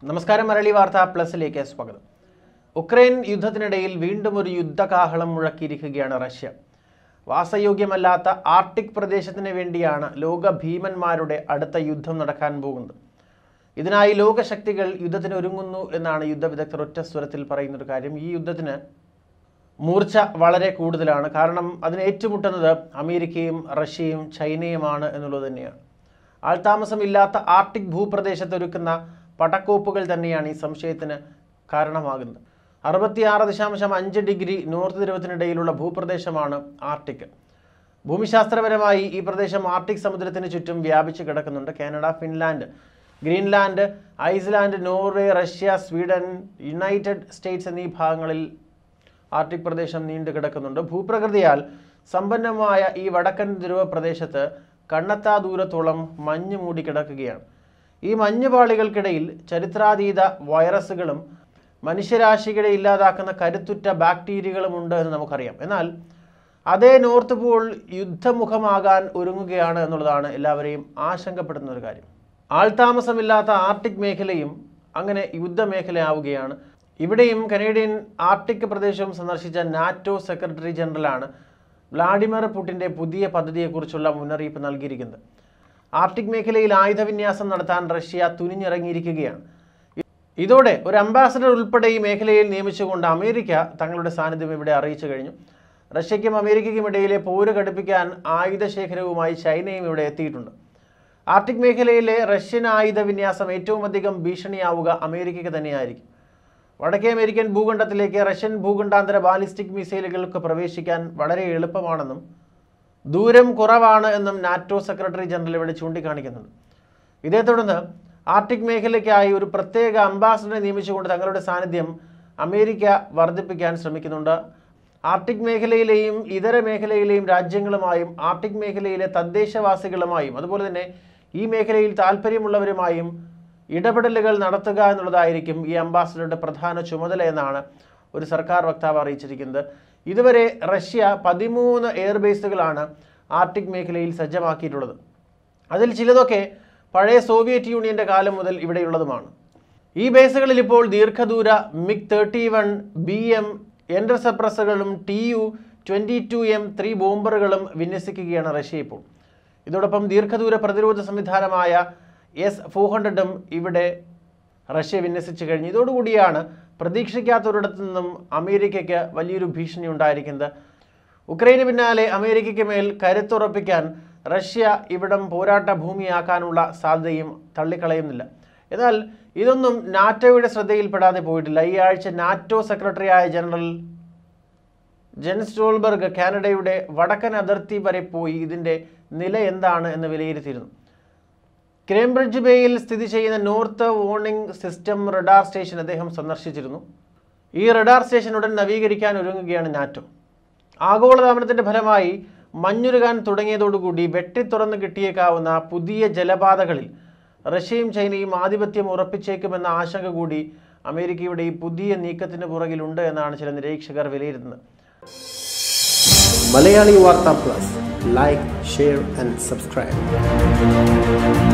നമസ്കാരം മരളി വാർത്ത പ്ലസിലേക്ക് സ്വാഗതം ഉക്രൈൻ യുദ്ധത്തിനിടയിൽ വീണ്ടും ഒരു യുദ്ധകാഹളം മുഴക്കിയിരിക്കുകയാണ് റഷ്യ വാസയോഗ്യമല്ലാത്ത ആർട്ടിക് പ്രദേശത്തിന് വേണ്ടിയാണ് ലോക ഭീമന്മാരുടെ അടുത്ത യുദ്ധം നടക്കാൻ പോകുന്നത് ഇതിനായി ലോകശക്തികൾ യുദ്ധത്തിന് ഒരുങ്ങുന്നു എന്നാണ് യുദ്ധ വിദഗ്ധർ ഒറ്റ സ്വരത്തിൽ പറയുന്നൊരു കാര്യം ഈ യുദ്ധത്തിന് മൂർച്ച വളരെ കൂടുതലാണ് കാരണം അതിന് ഏറ്റുമുട്ടുന്നത് അമേരിക്കയും റഷ്യയും ചൈനയുമാണ് എന്നുള്ളത് തന്നെയാണ് ആൾതാമസമില്ലാത്ത ആർട്ടിക് ഭൂപ്രദേശത്ത് ഒരുക്കുന്ന പടക്കോപ്പുകൾ തന്നെയാണ് ഈ സംശയത്തിന് കാരണമാകുന്നത് അറുപത്തിയാറ് ദശാംശം അഞ്ച് ഡിഗ്രി നോർത്ത് ധ്രുവത്തിനിടയിലുള്ള ഭൂപ്രദേശമാണ് ആർട്ടിക് ഭൂമിശാസ്ത്രപരമായി ഈ പ്രദേശം ആർട്ടിക് സമുദ്രത്തിന് ചുറ്റും വ്യാപിച്ചു കിടക്കുന്നുണ്ട് Canada Finland Greenland Iceland Norway Russia Sweden United States എന്നീ ഭാഗങ്ങളിൽ ആർട്ടിക് പ്രദേശം നീണ്ടു കിടക്കുന്നുണ്ട് ഭൂപ്രകൃതിയാൽ സമ്പന്നമായ ഈ വടക്കൻ ധ്രുവ പ്രദേശത്ത് കണ്ണത്താ ദൂരത്തോളം മഞ്ഞ് മൂടി കിടക്കുകയാണ് ഈ മഞ്ഞുപാളികൾക്കിടയിൽ ചരിത്രാതീത വൈറസുകളും മനുഷ്യരാശികളെ ഇല്ലാതാക്കുന്ന കരുത്തുറ്റ ബാക്ടീരിയകളും ഉണ്ട് എന്ന് നമുക്കറിയാം എന്നാൽ അതേ നോർത്ത് പോൾ യുദ്ധമുഖമാകാൻ ഒരുങ്ങുകയാണ് എന്നുള്ളതാണ് എല്ലാവരെയും ആശങ്കപ്പെടുന്ന ഒരു കാര്യം ആൾതാമസമില്ലാത്ത ആർട്ടിക് മേഖലയും അങ്ങനെ യുദ്ധമേഖലയാവുകയാണ് ഇവിടെയും കനേഡിയൻ ആർട്ടിക് പ്രദേശവും സന്ദർശിച്ച നാറ്റോ സെക്രട്ടറി ജനറലാണ് വ്ളാഡിമിർ പുടിൻ്റെ പുതിയ പദ്ധതിയെക്കുറിച്ചുള്ള മുന്നറിയിപ്പ് നൽകിയിരിക്കുന്നത് ആർട്ടിക് മേഖലയിൽ ആയുധവിന്യാസം നടത്താൻ റഷ്യ തുനിഞ്ഞിറങ്ങിയിരിക്കുകയാണ് ഇതോടെ ഒരു അംബാസഡർ ഉൾപ്പെടെ ഈ മേഖലയിൽ നിയമിച്ചുകൊണ്ട് അമേരിക്ക തങ്ങളുടെ സാന്നിധ്യം ഇവിടെ അറിയിച്ചു കഴിഞ്ഞു റഷ്യയ്ക്കും അമേരിക്കയ്ക്കും ഇടയിലെ പോര് ഘടിപ്പിക്കാൻ ആയുധശേഖരവുമായി ചൈനയും ഇവിടെ എത്തിയിട്ടുണ്ട് ആർട്ടിക് മേഖലയിലെ റഷ്യൻ ആയുധ വിന്യാസം ഏറ്റവും അധികം ഭീഷണിയാവുക അമേരിക്കയ്ക്ക് തന്നെയായിരിക്കും വടക്കേ അമേരിക്കൻ ഭൂഖണ്ഡത്തിലേക്ക് റഷ്യൻ ഭൂഖണ്ഡാന്തര ബാലിസ്റ്റിക് മിസൈലുകൾക്ക് പ്രവേശിക്കാൻ വളരെ എളുപ്പമാണെന്നും ദൂരം കുറവാണ് എന്നും നാറ്റോ സെക്രട്ടറി ജനറൽ ഇവിടെ ചൂണ്ടിക്കാണിക്കുന്നുണ്ട് ഇതേ തുടർന്ന് ആർട്ടിക് മേഖലയ്ക്കായി ഒരു പ്രത്യേക അംബാസഡറെ നിയമിച്ചുകൊണ്ട് തങ്ങളുടെ സാന്നിധ്യം അമേരിക്ക വർദ്ധിപ്പിക്കാൻ ശ്രമിക്കുന്നുണ്ട് ആർട്ടിക് മേഖലയിലെയും ഇതര മേഖലയിലെയും രാജ്യങ്ങളുമായും ആർട്ടിക് മേഖലയിലെ തദ്ദേശവാസികളുമായും അതുപോലെ തന്നെ ഈ മേഖലയിൽ താല്പര്യമുള്ളവരുമായും ഇടപെടലുകൾ നടത്തുക എന്നുള്ളതായിരിക്കും ഈ അംബാസഡറുടെ പ്രധാന ചുമതല എന്നാണ് ഒരു സർക്കാർ വക്താവ് അറിയിച്ചിരിക്കുന്നത് ഇതുവരെ റഷ്യ പതിമൂന്ന് എയർബേസുകളാണ് ആർട്ടിക് മേഖലയിൽ സജ്ജമാക്കിയിട്ടുള്ളത് അതിൽ ചിലതൊക്കെ പഴയ സോവിയറ്റ് യൂണിയന്റെ കാലം മുതൽ ഇവിടെയുള്ളതുമാണ് ഈ ബേസുകളിൽ ഇപ്പോൾ ദീർഘദൂര MiG thirty one B M എൻഡർസപ്രസുകളും T U twenty two M three ബോംബറുകളും വിന്യസിക്കുകയാണ് റഷ്യ ഇപ്പോൾ ഇതോടൊപ്പം ദീർഘദൂര പ്രതിരോധ സംവിധാനമായ എസ് ഫോർ ഹൺഡ്രഡും ഇവിടെ റഷ്യ വിന്യസിച്ചു കഴിഞ്ഞു ഇതോടുകൂടിയാണ് പ്രതീക്ഷിക്കാത്തൊരിടത്തു നിന്നും അമേരിക്കയ്ക്ക് വലിയൊരു ഭീഷണി ഉണ്ടായിരിക്കുന്നത് ഉക്രൈന് പിന്നാലെ അമേരിക്കയ്ക്ക് മേൽ കരുത്തുറപ്പിക്കാൻ റഷ്യ ഇവിടം പോരാട്ട ഭൂമിയാക്കാനുള്ള സാധ്യതയും തള്ളിക്കളയുന്നില്ല എന്നാൽ ഇതൊന്നും നാറ്റോയുടെ ശ്രദ്ധയിൽപ്പെടാതെ പോയിട്ടില്ല ഈ ആഴ്ച നാറ്റോ സെക്രട്ടറിയായ ജനറൽ ജെൻ സ്റ്റോൾബർഗ് കാനഡയുടെ വടക്കൻ അതിർത്തി വരെ പോയി ഇതിൻ്റെ നില എന്താണ് എന്ന് വിലയിരുത്തിയിരുന്നു കേംബ്രിഡ്ജ് ബേയിൽ സ്ഥിതി ചെയ്യുന്ന north warning system radar station അദ്ദേഹം സന്ദർശിച്ചിരുന്നു ഈ റഡാർ സ്റ്റേഷൻ ഉടൻ നവീകരിക്കാൻ ഒരുങ്ങുകയാണ് നാറ്റോ ആഗോളതാപനത്തിന്റെ ഫലമായി മഞ്ഞുരുകാൻ തുടങ്ങിയതോടുകൂടി വെട്ടിത്തുറന്ന് കിട്ടിയേക്കാവുന്ന പുതിയ ജലപാതകളിൽ റഷ്യയും ചൈനയും ആധിപത്യം ഉറപ്പിച്ചേക്കുമെന്ന ആശങ്ക കൂടി അമേരിക്കയുടെ ഈ പുതിയ നീക്കത്തിന് പുറകിലുണ്ട് എന്നാണ് ചില നിരീക്ഷകർ വിലയിരുത്തുന്നത് Malayali Vartha plus like share and subscribe